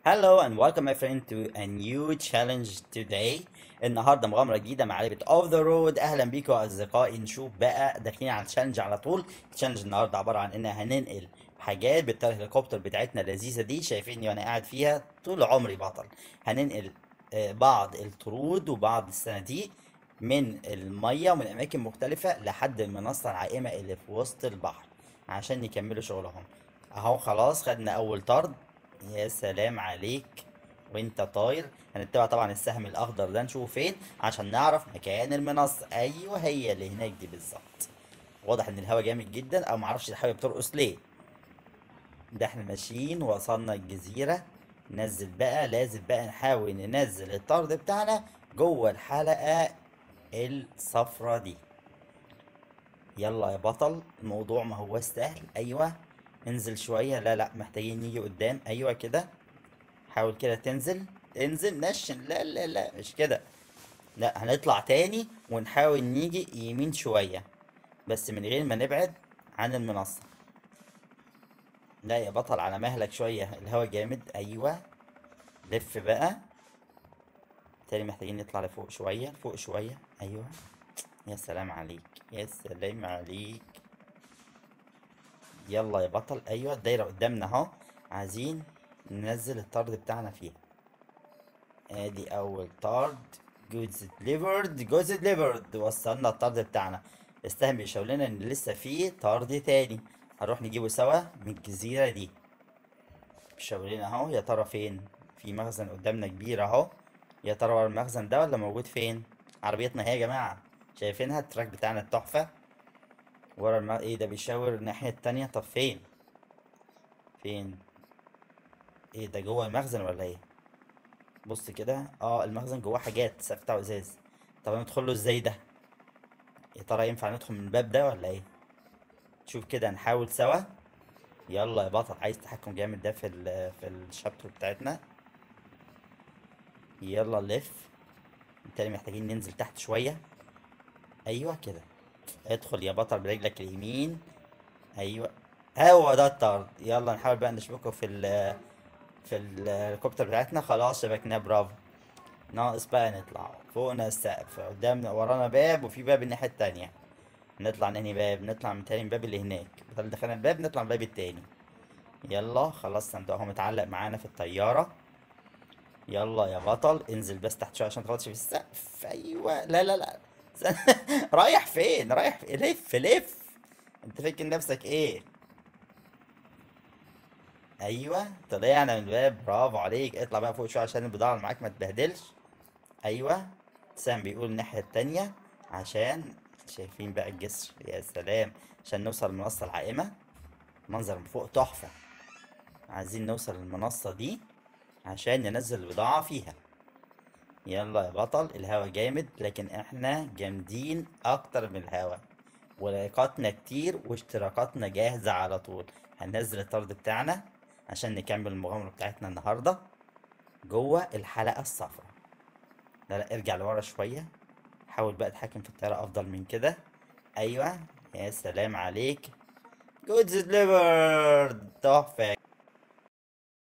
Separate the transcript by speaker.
Speaker 1: Hello and welcome my friend to a new challenge today النهارده مغامرة جديدة مع لعبة اوف ذا رود اهلا بيكم يا اصدقائي نشوف بقى داخلين على التشالنج على طول التشالنج النهارده عبارة عن ان هننقل حاجات بالطيارة الهليكوبتر بتاعتنا اللذيذة دي شايفيني وانا قاعد فيها طول عمري بطل هننقل آه، بعض الطرود وبعض الصناديق من المية ومن أماكن مختلفة لحد المنصة العائمة اللي في وسط البحر عشان يكملوا شغلهم اهو خلاص خدنا أول طرد يا سلام عليك وانت طاير هنتبع طبعا السهم الأخضر ده نشوفه فين عشان نعرف مكان المنصة أيوه هي اللي هناك دي بالظبط واضح إن الهوا جامد جدا أو معرفش الهوا بترقص ليه ده احنا ماشيين وصلنا الجزيرة ننزل بقى لازم بقى نحاول ننزل الطرد بتاعنا جوه الحلقة الصفرة دي يلا يا بطل الموضوع ما هو سهل ايوه انزل شوية لا لا محتاجين نيجي قدام ايوه كده حاول كده تنزل انزل نشن لا لا لا مش كده لا هنطلع تاني ونحاول نيجي يمين شوية بس من غير ما نبعد عن المنصة لا يا بطل على مهلك شوية الهوا جامد ايوه لف بقى تاني محتاجين نطلع لفوق شوية فوق شوية ايوه يا سلام عليك يا سلام عليك يلا يا بطل ايوه الدايرة قدامنا اهو عايزين ننزل الطرد بتاعنا فيها ادي اول طرد جودز ديليفرد جودز ديليفرد وصلنا الطرد بتاعنا السهم بيشاور لنا ان لسه في طرد تاني هنروح نجيبه سوا من الجزيرة دي بيشاور لنا اهو يا ترى فين في مخزن قدامنا كبير اهو يا ترى ورا المخزن ده ولا موجود فين عربيتنا اهي يا جماعة شايفينها التراك بتاعنا التحفة ورا الم... ايه ده بيشاور الناحية التانية طب فين فين ايه ده جوه المخزن ولا ايه بص كده اه المخزن جواه حاجات السقف بتاعه ازاز طب ندخل له ازاي ده يا ترى ينفع ندخل من الباب ده ولا ايه شوف كده نحاول سوا يلا يا بطل عايز تحكم جامد ده في ال في الشابتر بتاعتنا يلا لف بالتالي محتاجين ننزل تحت شوية ايوه كده ادخل يا بطل برجلك اليمين ايوه هو ده الطرد يلا نحاول بقى نشبكه في ال في الهليكوبتر بتاعتنا خلاص شبكناه برافو ناقص بقى نطلع فوقنا السقف قدامنا ورانا باب وفي باب الناحية التانية نطلع ناني باب نطلع من تاني الباب اللي هناك بدل دخلنا الباب نطلع من الباب التاني يلا خلاص الصندوق اهو متعلق معانا في الطيارة يلا يا بطل انزل بس تحت شوية عشان متخبطش في السقف ايوه لا لا لا رايح فين رايح فين لف لف انت فاكر نفسك ايه ايوه طلعنا من الباب برافو عليك اطلع بقى فوق شويه عشان البضاعه اللي معاك ما تبهدلش ايوه سام بيقول الناحيه التانية عشان شايفين بقى الجسر يا سلام عشان نوصل للمنصه العائمه منظر من فوق تحفه عايزين نوصل للمنصه دي عشان ننزل البضاعه فيها يلا يا بطل الهوا جامد لكن احنا جامدين اكتر من الهوا ولايكاتنا كتير واشتراكاتنا جاهزة على طول هننزل الطرد بتاعنا عشان نكمل المغامرة بتاعتنا النهاردة جوه الحلقة الصفراء لا لا ارجع لورا شوية حاول بقى تحكم في الطيارة افضل من كده ايوه يا سلام عليك جودز ديليفرد تحفة